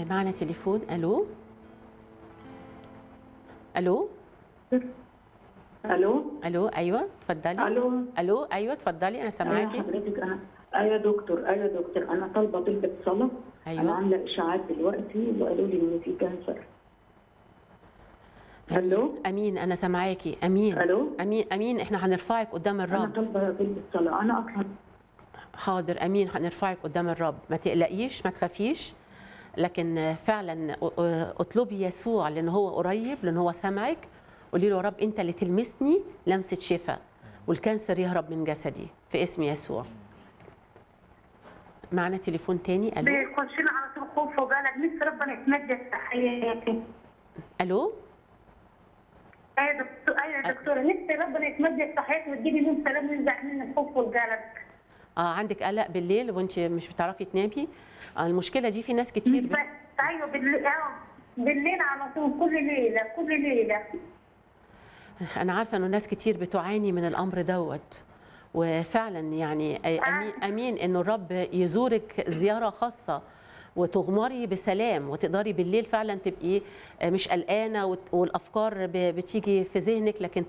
معنا تليفون الو الو الو الو ايوه اتفضلي الو الو ايوه اتفضلي انا ايوه سامعاكي حضرتك انا ايوه يا دكتور ايوه يا دكتور انا طالبه طلبه صلاه أيوة. انا عامله اشاعات دلوقتي وقالوا لي ان في كانسر الو امين انا سامعاكي امين الو امين امين احنا هنرفعك قدام انا الرب طالبه طلبه صلاه انا اصلا حاضر امين هنرفعك قدام الرب ما تقلقيش ما تخافيش لكن فعلا اطلبي يسوع لان هو قريب لان هو سامعك قولي له يا رب انت اللي تلمسني لمسه شفاء والكانسر يهرب من جسدي في اسم يسوع معنا تليفون تاني الو بيخش لنا على طول خوف وقلق نفسي ربنا يتمجد في حياتي الو ايوه يا دكتور ايوه يا دكتوره نفسي ربنا يتمجد في حياتي وتجيبي من سلام ينزع مني الخوف والقلق اه عندك قلق بالليل وانت مش بتعرفي تنامي آه المشكله دي في ناس كتير بت... بس ايوه بالليل اه بالليل على طول كل ليله كل ليله انا عارفه انه ناس كتير بتعاني من الامر دوت وفعلا يعني امين امين انه الرب يزورك زياره خاصه وتغمري بسلام وتقدري بالليل فعلا تبقي مش قلقانه والافكار بتيجي في ذهنك لكن